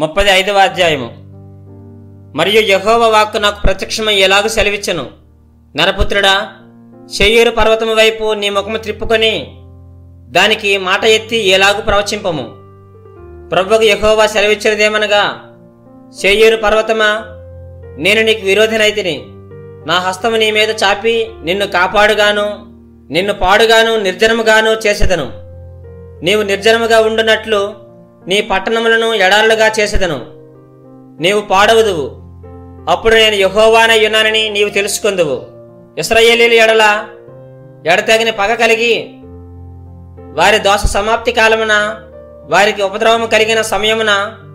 ముప్పది ఐదవ అధ్యాయము మరియు యహోవ వాక్కు నాకు ప్రత్యక్షమై ఎలాగూ సెలవిచ్చను నరపుత్రుడా శయ్యూరు పర్వతము వైపు నీ ముఖము త్రిప్పుకొని దానికి మాట ఎత్తి ఎలాగూ ప్రవచింపము ప్రభువుకు యహోవా సెలవిచ్చినదేమనగా శయ్యూరు పర్వతమా నేను నీకు విరోధినైతిని నా హస్తము నీ మీద చాపి నిన్ను కాపాడుగాను నిన్ను పాడుగాను నిర్జనముగాను చేసేదను నీవు నిర్జనముగా ఉండునట్లు నీ పట్టణములను ఎడారులుగా చేసేదను నీవు పాడవదువు అప్పుడు నేను యహోవానై ఉన్నానని నీవు తెలుసుకుందువు ఇస్రాయేలీల ఎడల ఎడతగిన పగ కలిగి వారి దోష సమాప్తి కాలమున వారికి ఉపద్రవము కలిగిన సమయమున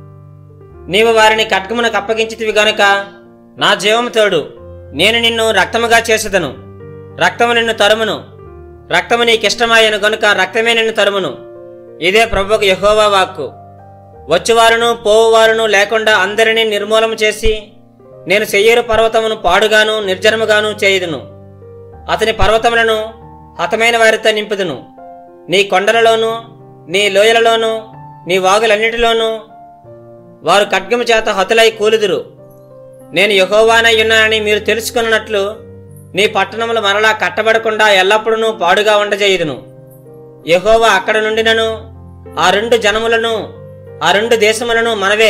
నీవు వారిని ఖడ్గమునకు అప్పగించితివి గనుక నా జీవము తోడు నేను నిన్ను రక్తముగా చేసేదను రక్తము నిన్ను తరుమును రక్తము నీకిష్టమాయను గనుక రక్తమే నిన్ను తరుమును ఇదే ప్రభువుకు యహోవా వాక్కు వచ్చువారును పోవువారును లేకుండా అందరినీ నిర్మూలము చేసి నేను శయ్యేరు పర్వతమును పాడుగాను నిర్జనముగాను చేయుదును అతని పర్వతములను హతమైన వారితో నింపుదును నీ కొండలలోను నీ లోయలలోను నీ వాగులన్నిటిలోనూ వారు ఖడ్గము చేత హతులై కూలుదురు నేను యహోవానై ఉన్నానని మీరు తెలుసుకున్నట్లు నీ పట్టణములు మరలా కట్టబడకుండా ఎల్లప్పుడూ పాడుగా ఉండజేయుదును యహోవా అక్కడ నుండినను ఆ రెండు జనములను ఆ రెండు దేశములను మనవే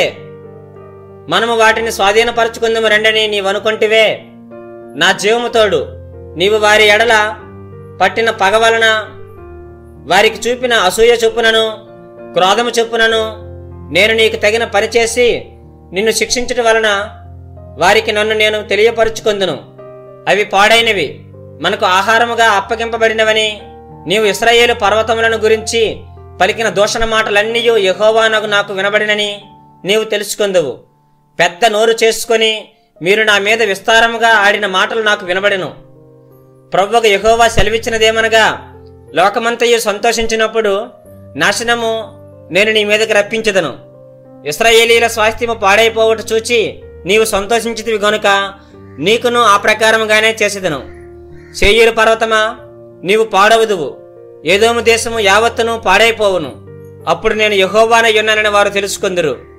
మనము వాటిని స్వాధీనపరచుకుందాము రండని నీవనుకొంటివే నా జీవము తోడు నీవు వారి ఎడల పట్టిన పగ వలన వారికి చూపిన అసూయ చొప్పునను క్రోధము చొప్పునను నేను నీకు తగిన పని చేసి నిన్ను శిక్షించటం వలన వారికి నన్ను నేను తెలియపరుచుకుందును అవి పాడైనవి మనకు ఆహారముగా అప్పగింపబడినవని నీవు ఇస్రాయేలు పర్వతములను గురించి పలికిన దూషణ మాటలన్నీ యహోవానకు నాకు వినబడినని నీవు తెలుసుకుందువు పెద్ద నోరు చేసుకొని మీరు నా మీద విస్తారముగా ఆడిన మాటలు నాకు వినబడెను ప్రభువుకు యహోవా సెలవిచ్చినదేమనగా లోకమంతయు సంతోషించినప్పుడు నాశనము నేను నీ మీదకి రప్పించదను ఇస్రాయేలీల స్వాస్థ్యము పాడైపోవట చూచి నీవు సంతోషించితివి గనుక నీకును ఆ ప్రకారముగానే చేసేదను శేయూరు పర్వతమా నీవు పాడవదువు ఏదోము దేశము యావత్తును పాడైపోవును అప్పుడు నేను యహోవానై ఉన్నానని వారు తెలుసుకుందరు